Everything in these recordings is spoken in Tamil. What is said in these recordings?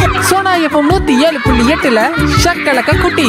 சோனா எஃப்எம் நூத்தி ஏழு புள்ளி எட்டுல ஷக்கலக்க குட்டி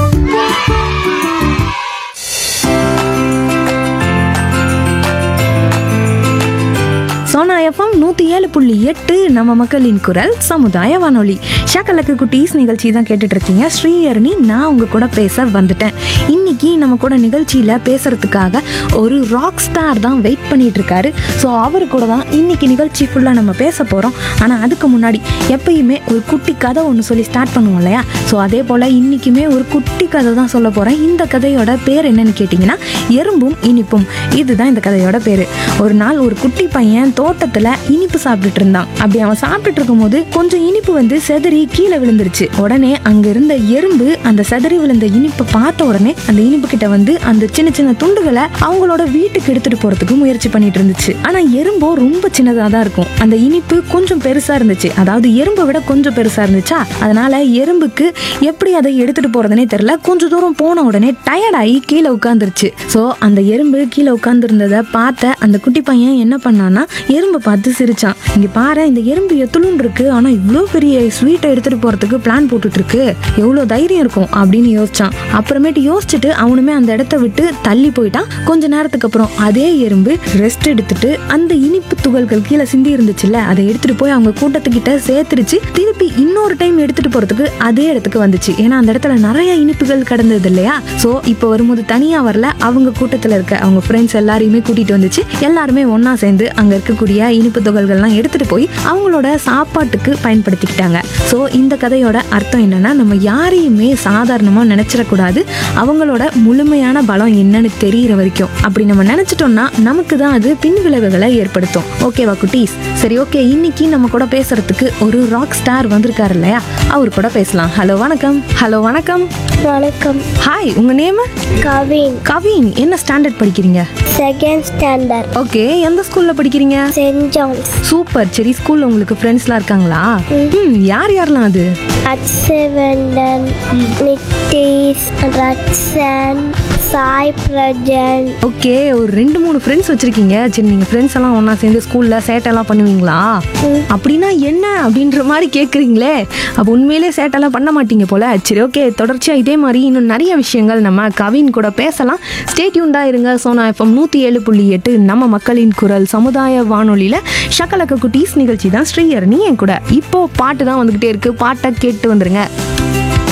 சோனா எஃப்எம் நூற்றி ஏழு புள்ளி எட்டு நம்ம மக்களின் குரல் சமுதாய வானொலி ஷாக்கலக்கு குட்டீஸ் நிகழ்ச்சி தான் கேட்டுட்டு இருக்கீங்க ஸ்ரீஹரணி நான் உங்க கூட பேச வந்துட்டேன் இன்னைக்கு நம்ம கூட நிகழ்ச்சியில் பேசுறதுக்காக ஒரு ராக் ஸ்டார் தான் வெயிட் பண்ணிட்டு இருக்காரு ஸோ அவர் கூட தான் இன்னைக்கு நிகழ்ச்சி ஃபுல்லாக நம்ம பேச போகிறோம் ஆனால் அதுக்கு முன்னாடி எப்பயுமே ஒரு குட்டி கதை ஒன்று சொல்லி ஸ்டார்ட் பண்ணுவோம் இல்லையா ஸோ அதே போல் இன்னைக்குமே ஒரு குட்டி கதை தான் சொல்ல போகிறேன் இந்த கதையோட பேர் என்னன்னு கேட்டிங்கன்னா எறும்பும் இனிப்பும் இதுதான் இந்த கதையோட பேர் ஒரு நாள் ஒரு குட்டி பையன் தோட்டத்துல இனிப்பு சாப்பிட்டுட்டு இருந்தான் அப்படி அவன் சாப்பிட்டுட்டு இருக்கும்போது கொஞ்சம் இனிப்பு வந்து செதறி கீழே விழுந்துருச்சு உடனே அங்க இருந்த எறும்பு அந்த செதறி விழுந்த இனிப்பை பார்த்த உடனே அந்த இனிப்பு கிட்ட வந்து அந்த சின்ன சின்ன துண்டுகளை அவங்களோட வீட்டுக்கு எடுத்துட்டு போறதுக்கு முயற்சி பண்ணிட்டு இருந்துச்சு ஆனா எறும்போ ரொம்ப சின்னதா தான் இருக்கும் அந்த இனிப்பு கொஞ்சம் பெருசா இருந்துச்சு அதாவது எறும்பை விட கொஞ்சம் பெருசா இருந்துச்சா அதனால எறும்புக்கு எப்படி அதை எடுத்துட்டு போறதுனே தெரியல கொஞ்சம் தூரம் போன உடனே டயர்டாகி கீழே உட்காந்துருச்சு ஸோ அந்த எறும்பு கீழே உட்காந்துருந்ததை பார்த்த அந்த குட்டி பையன் என்ன பண்ணான்னா எறும்பை பார்த்து சிரிச்சான் இங்க பாரு இந்த எறும்பு எத்துளுன்னு இருக்கு ஆனா இவ்வளோ பெரிய ஸ்வீட்டை எடுத்துட்டு போறதுக்கு பிளான் போட்டுட்டு இருக்கு எவ்வளோ தைரியம் இருக்கும் அப்படின்னு யோசிச்சான் அப்புறமேட்டு யோசிச்சுட்டு அவனுமே அந்த இடத்த விட்டு தள்ளி போயிட்டான் கொஞ்ச நேரத்துக்கு அப்புறம் அதே எறும்பு ரெஸ்ட் எடுத்துட்டு அந்த இனிப்பு துகள்கள் கீழே சிந்தி இருந்துச்சுல்ல அதை எடுத்துட்டு போய் அவங்க கூட்டத்துக்கிட்ட சேர்த்துருச்சு திருப்பி இன்னொரு டைம் எடுத்துட்டு போறதுக்கு அதே இடத்துக்கு வந்துச்சு ஏன்னா அந்த இடத்துல நிறைய இனிப்புகள் கிடந்தது இல்லையா சோ இப்போ வரும்போது தனியா வரல அவங்க கூட்டத்துல இருக்க அவங்க ஃப்ரெண்ட்ஸ் எல்லாரையுமே கூட்டிட்டு வந்துச்சு எல்லாருமே ஒண்ணா சேர்ந்து அங்க இருக்கக்கூடிய இனிப்பு துகள்கள்லாம் எடுத்துட்டு போய் அவங்களோட சாப்பாட்டுக்கு பயன்படுத்திக்கிட்டாங்க ஸோ இந்த கதையோட அர்த்தம் என்னன்னா நம்ம யாரையுமே சாதாரணமா நினைச்சிடக்கூடாது அவங்களோட முழுமையான பலம் என்னன்னு தெரியிற வரைக்கும் அப்படி நம்ம நினைச்சிட்டோம்னா நமக்கு தான் அது பின் விளைவுகளை ஏற்படுத்தும் ஓகேவா குட்டீஸ் சரி ஓகே இன்னைக்கு நம்ம கூட பேசுறதுக்கு ஒரு ராக் ஸ்டார் வந்திருக்காரு இல்லையா அவர் கூட பேசலாம் ஹலோ வணக்கம் ஹலோ வணக்கம் வணக்கம் ஹாய் உங்க நேம் கவின் கவின் என்ன ஸ்டாண்டர்ட் படிக்கிறீங்க செகண்ட் ஸ்டாண்டர்ட் ஓகே எந்த ஸ்கூல்ல படிக்கிறீங்க சென்ட் ஜான்ஸ் சூப்பர் சரி ஸ்கூல்ல உங்களுக்கு ஃப்ரெண்ட்ஸ்லாம் இருக்காங்களா ம் யார் யாரெல்லாம் அது அச்சவண்டன் நித்தீஷ் ரக்ஷன் சாய் பிரஜன் ஓகே ஒரு ரெண்டு மூணு ஃப்ரெண்ட்ஸ் வச்சிருக்கீங்க சரி நீங்க ஃப்ரெண்ட்ஸ் எல்லாம் ஒண்ணா சேர்ந்து ஸ்கூல்ல சேட்டைலாம் பண்ணுவீங்களா அப்படின்னா என்ன அப்படின்ற மாதிரி கேக்குறீங்களே அப்போ உண்மையிலே சேட்டைலாம் பண்ண மாட்டீங்க போல சரி ஓகே தொடர்ச்சியா இதே மாதிரி இன்னும் நிறைய விஷயங்கள் நம்ம கவின் கூட பேசலாம் ஸ்டேட்யூண்டா இருங்க சோனா எஃப்எம் நூத்தி ஏழு புள்ளி எட்டு நம்ம மக்களின் குரல் சமுதாய வானொலியில ஷக்கலக்க குட்டீஸ் நிகழ்ச்சி தான் ஸ்ரீஹரணி என் கூட இப்போ பாட்டு தான் வந்துகிட்டே இருக்கு பாட்டை கேட்டு வந்துருங்க